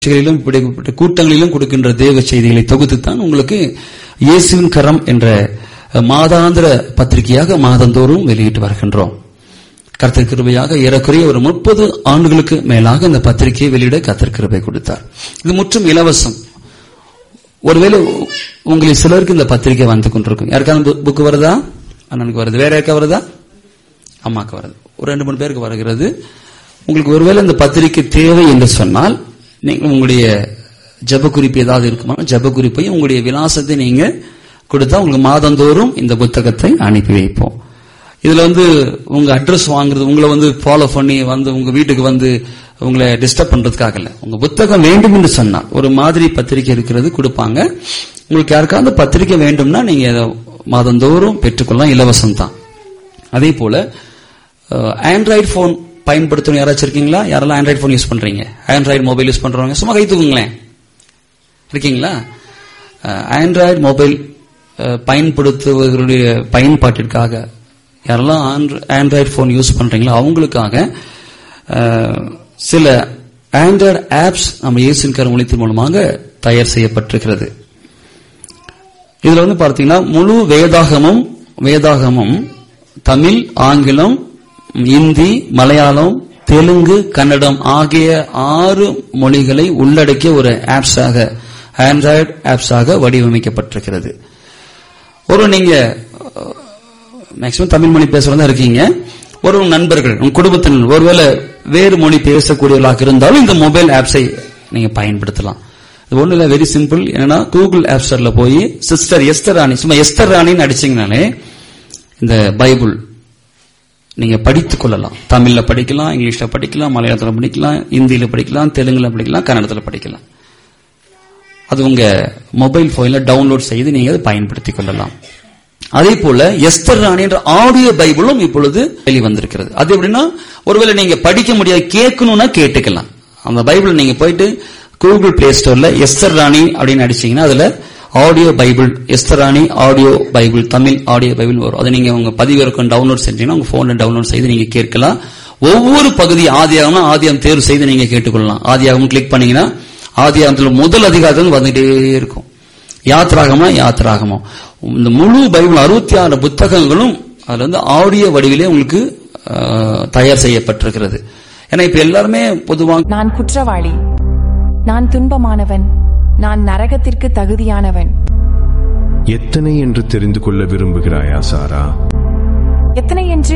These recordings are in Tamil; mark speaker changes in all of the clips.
Speaker 1: நிகழ்ச்சிகளிலும் இப்படிப்பட்ட கூட்டங்களிலும் கொடுக்கின்ற தேவ செய்திகளை தொகுத்துத்தான் உங்களுக்கு இயேசுவின் கரம் என்ற மாதாந்திர பத்திரிகையாக மாதந்தோறும் வெளியிட்டு வருகின்றோம் கர்த்தர் கிருபையாக ஏறக்குறைய ஒரு முப்பது ஆண்டுகளுக்கு மேலாக இந்த பத்திரிகையை வெளியிட கர்த்தர் கிருபை கொடுத்தார் இது முற்றும் இலவசம் ஒருவேளை உங்களில் சிலருக்கு இந்த பத்திரிகை வந்து கொண்டிருக்கும் யாருக்காவது புக்கு வருதா அண்ணனுக்கு வருது வேற யாருக்கா வருதா அம்மாக்கு வருது ஒரு ரெண்டு மூணு பேருக்கு வருகிறது உங்களுக்கு ஒருவேளை இந்த பத்திரிகை தேவை என்று சொன்னால் நீங்க உங்களுடைய ஜப குறிப்பு ஏதாவது இருக்குமா ஜப குறிப்பையும் உங்களுடைய விலாசத்தை நீங்க கொடுத்தா உங்களுக்கு மாதந்தோறும் இந்த புத்தகத்தை அனுப்பி வைப்போம் இதுல வந்து உங்க அட்ரஸ் வாங்குறது உங்களை வந்து ஃபாலோ பண்ணி வந்து உங்க வீட்டுக்கு வந்து உங்களை டிஸ்டர்ப் பண்றதுக்காக இல்ல உங்க புத்தகம் வேண்டும் என்று சொன்னால் ஒரு மாதிரி பத்திரிகை இருக்கிறது கொடுப்பாங்க உங்களுக்கு யாருக்காவது பத்திரிகை வேண்டும்னா நீங்க மாதந்தோறும் பெற்றுக்கொள்ளலாம் இலவசம் தான் அதே போல ஆண்ட்ராய்டு போன் பயன்படுத்தணும் யாராச்சும் இருக்கீங்களா யாரெல்லாம் ஆண்ட்ராய்டு போன் யூஸ் பண்றீங்க ஆண்ட்ராய்டு மொபைல் யூஸ் பண்றவங்க சும்மா கை தூக்குங்களேன் இருக்கீங்களா ஆண்ட்ராய்டு மொபைல் பயன்படுத்துவதனுடைய பயன்பாட்டிற்காக யாரெல்லாம் ஆண்ட்ராய்டு போன் யூஸ் பண்றீங்களோ அவங்களுக்காக சில ஆண்ட்ராய்டு ஆப்ஸ் நம்ம இயேசின் கருமொழித்தின் மூலமாக தயார் செய்யப்பட்டிருக்கிறது இதுல வந்து பார்த்தீங்கன்னா முழு வேதாகமும் வேதாகமும் தமிழ் ஆங்கிலம் இந்தி மலையாளம் தெலுங்கு கன்னடம் ஆகிய ஆறு மொழிகளை உள்ளடக்கிய ஒரு ஆப்ஸாக ஆண்ட்ராய்டு ஆப்ஸாக வடிவமைக்கப்பட்டிருக்கிறது ஒரு நீங்க மேக்சிமம் தமிழ் மொழி பேசுறதா இருக்கீங்க ஒரு நண்பர்கள் உங்க குடும்பத்தினர் ஒருவேளை வேறு மொழி பேசக்கூடியவர்களாக இருந்தாலும் இந்த மொபைல் ஆப்ஸை நீங்க பயன்படுத்தலாம் இது ஒண்ணு இல்ல வெரி சிம்பிள் என்னன்னா கூகுள் ஆப் ஸ்டோர்ல போய் சிஸ்டர் எஸ்தர் ராணி சும்மா எஸ்தர் ராணின்னு அடிச்சீங்கனாலே இந்த பைபிள் நீங்க படித்துக் கொள்ளலாம் தமிழ்ல படிக்கலாம் இங்கிலீஷ்ல படிக்கலாம் மலையாளத்துல படிக்கலாம் இந்தியில படிக்கலாம் தெலுங்குல படிக்கலாம் கன்னடத்துல படிக்கலாம் அது உங்க மொபைல் போன்ல டவுன்லோட் செய்து நீங்க அதை பயன்படுத்திக் கொள்ளலாம் அதே போல எஸ்தர் ராணி என்ற ஆடியோ பைபிளும் இப்பொழுது வெளிவந்திருக்கிறது அது எப்படின்னா ஒருவேளை நீங்க படிக்க முடியாது கேட்கணும்னா கேட்டுக்கலாம் அந்த பைபிள் நீங்க போயிட்டு கூகுள் பிளே ஸ்டோர்ல எஸ்தர் ராணி அப்படின்னு அடிச்சீங்கன்னா அதுல audio Bible எஸ்தராணி audio Bible Tamil audio Bible வரும் அதை நீங்க உங்க பதிவிறக்கம் டவுன்லோட் செஞ்சீங்கன்னா உங்க போன்ல டவுன்லோட் செய்து நீங்க கேட்கலாம் ஒவ்வொரு பகுதி ஆதியாகம்னா ஆதியாகம் தேர்வு செய்து நீங்க கேட்டுக்கொள்ளலாம் ஆதியாகம் கிளிக் பண்ணீங்கன்னா ஆதியாகத்துல முதல் அதிகாரத்தில் வந்துட்டே இருக்கும் யாத்திராகமா யாத்திராகமா இந்த முழு பைபிள் அறுபத்தி ஆறு புத்தகங்களும் அதுல வந்து ஆடியோ வடிவிலே உங்களுக்கு தயார் செய்யப்பட்டிருக்கிறது ஏன்னா இப்ப எல்லாருமே பொதுவாக
Speaker 2: நான் குற்றவாளி நான் துன்பமானவன் நான் நரகத்திற்கு தகுதியானவன்
Speaker 3: எத்தனை என்று தெரிந்து கொள்ள விரும்புகிறாயா சாரா
Speaker 2: எத்தனை என்று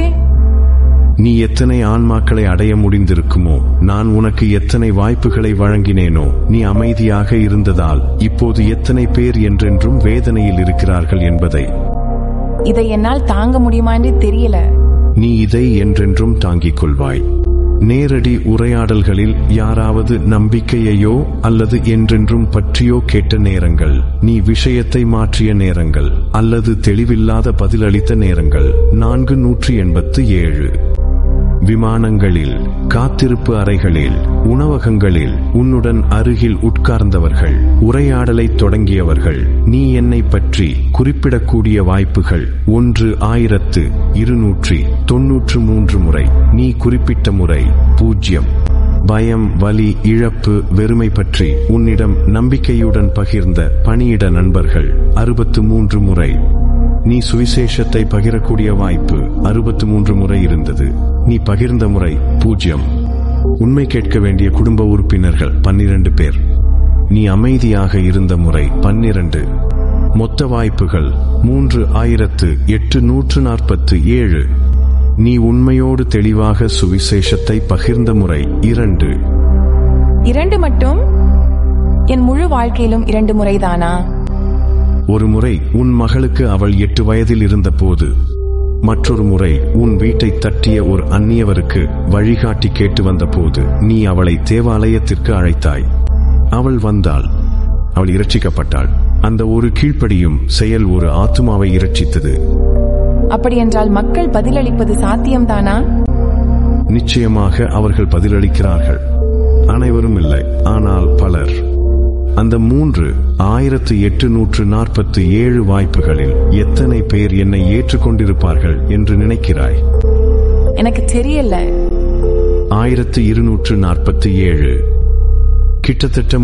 Speaker 3: நீ எத்தனை ஆன்மாக்களை அடைய முடிந்திருக்குமோ நான் உனக்கு எத்தனை வாய்ப்புகளை வழங்கினேனோ நீ அமைதியாக இருந்ததால் இப்போது எத்தனை பேர் என்றென்றும் வேதனையில் இருக்கிறார்கள் என்பதை
Speaker 2: இதை என்னால் தாங்க முடியுமா என்று தெரியல
Speaker 3: நீ இதை என்றென்றும் தாங்கிக் கொள்வாய் நேரடி உரையாடல்களில் யாராவது நம்பிக்கையையோ அல்லது என்றென்றும் பற்றியோ கேட்ட நேரங்கள் நீ விஷயத்தை மாற்றிய நேரங்கள் அல்லது தெளிவில்லாத பதிலளித்த நேரங்கள் நான்கு நூற்றி எண்பத்து ஏழு விமானங்களில் காத்திருப்பு அறைகளில் உணவகங்களில் உன்னுடன் அருகில் உட்கார்ந்தவர்கள் உரையாடலை தொடங்கியவர்கள் நீ என்னை பற்றி குறிப்பிடக்கூடிய வாய்ப்புகள் ஒன்று ஆயிரத்து இருநூற்றி தொன்னூற்று மூன்று முறை நீ குறிப்பிட்ட முறை பூஜ்யம் பயம் வலி இழப்பு வெறுமை பற்றி உன்னிடம் நம்பிக்கையுடன் பகிர்ந்த பணியிட நண்பர்கள் அறுபத்து மூன்று முறை நீ சுவிசேஷத்தை பகிரக்கூடிய வாய்ப்பு அறுபத்து மூன்று முறை இருந்தது நீ பகிர்ந்த முறை பூஜ்யம் உண்மை கேட்க வேண்டிய குடும்ப உறுப்பினர்கள் பன்னிரண்டு பேர் நீ அமைதியாக இருந்த முறை பன்னிரண்டு மொத்த வாய்ப்புகள் மூன்று ஆயிரத்து எட்டு நூற்று நாற்பத்து ஏழு நீ உண்மையோடு தெளிவாக சுவிசேஷத்தை பகிர்ந்த முறை இரண்டு
Speaker 2: இரண்டு மட்டும் என் முழு வாழ்க்கையிலும் இரண்டு முறைதானா
Speaker 3: ஒரு முறை உன் மகளுக்கு அவள் எட்டு வயதில் இருந்தபோது மற்றொரு முறை உன் வீட்டை தட்டிய ஒரு அந்நியவருக்கு வழிகாட்டி கேட்டு வந்தபோது நீ அவளை தேவாலயத்திற்கு அழைத்தாய் அவள் வந்தாள் அவள் இரட்சிக்கப்பட்டாள் அந்த ஒரு கீழ்ப்படியும் செயல் ஒரு ஆத்துமாவை இரட்சித்தது
Speaker 2: அப்படியென்றால் மக்கள் பதிலளிப்பது சாத்தியம்தானா
Speaker 3: நிச்சயமாக அவர்கள் பதிலளிக்கிறார்கள் அனைவரும் இல்லை ஆனால் பலர் அந்த மூன்று ஆயிரத்து எட்டு நூற்று நாற்பத்தி ஏழு வாய்ப்புகளில் எத்தனை பேர் என்னை ஏற்றுக்கொண்டிருப்பார்கள் என்று நினைக்கிறாய்
Speaker 2: எனக்கு தெரியல
Speaker 3: ஆயிரத்து இருநூற்று நாற்பத்தி ஏழு கிட்டத்தட்ட